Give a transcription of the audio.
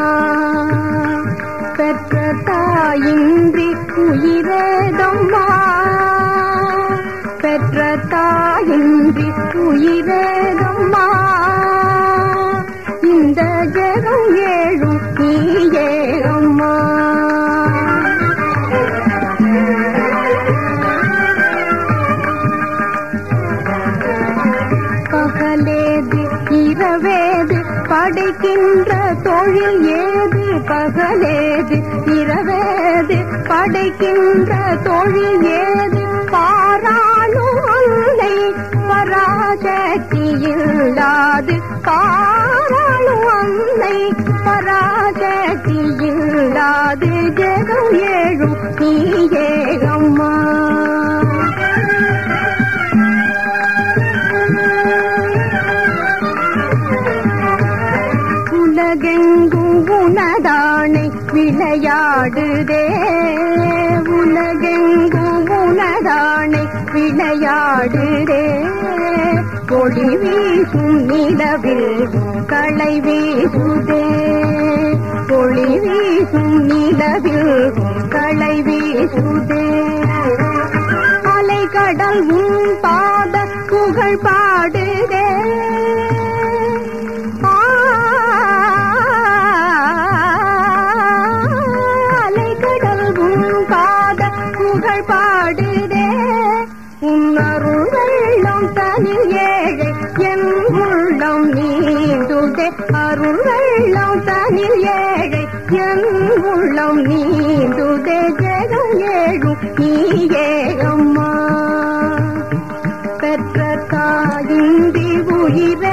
பெற்ற தாயின்றி உயிரேதம்மா பெற்ற தாயின்றி உயிரேதம்மா இந்த ஜெகம் ஏழும் நீயே அம்மா பகலேது இரவேது படைக்கின்ற தொழில் ஏது பகலேது இரவேது படைக்கின்ற தொழில் ஏது பாராளும் அன்னை பராசக்தி இல்லாது பாராளும் அன்னை பராசக்தி இல்லாது ஜெகம் ஏழும் நீயே அம்மா உலகெங்கும் உனதானை விளையாடுதே உலகெங்கும் உனதானை விளையாடுதே ஒளி வீசும் நிலவில் களை வீசுதே ஒளி வீசும் நிலவில் களை வீசுதே அலைகடல் உன் பாத புகழ் பாடுதே அலைகடல் உன் பாத புகழ் பாடுதே உன் அருள் வெள்ளம் தனில் ஏழை என் உள்ளம் நீந்துதே அருள் வெள்ளம் தனில் ஏழை என் உள்ளம் நீந்துதே ஜெகம் ஏழும் நீயே அம்மா பெற்ற தாயின்றி உயிரே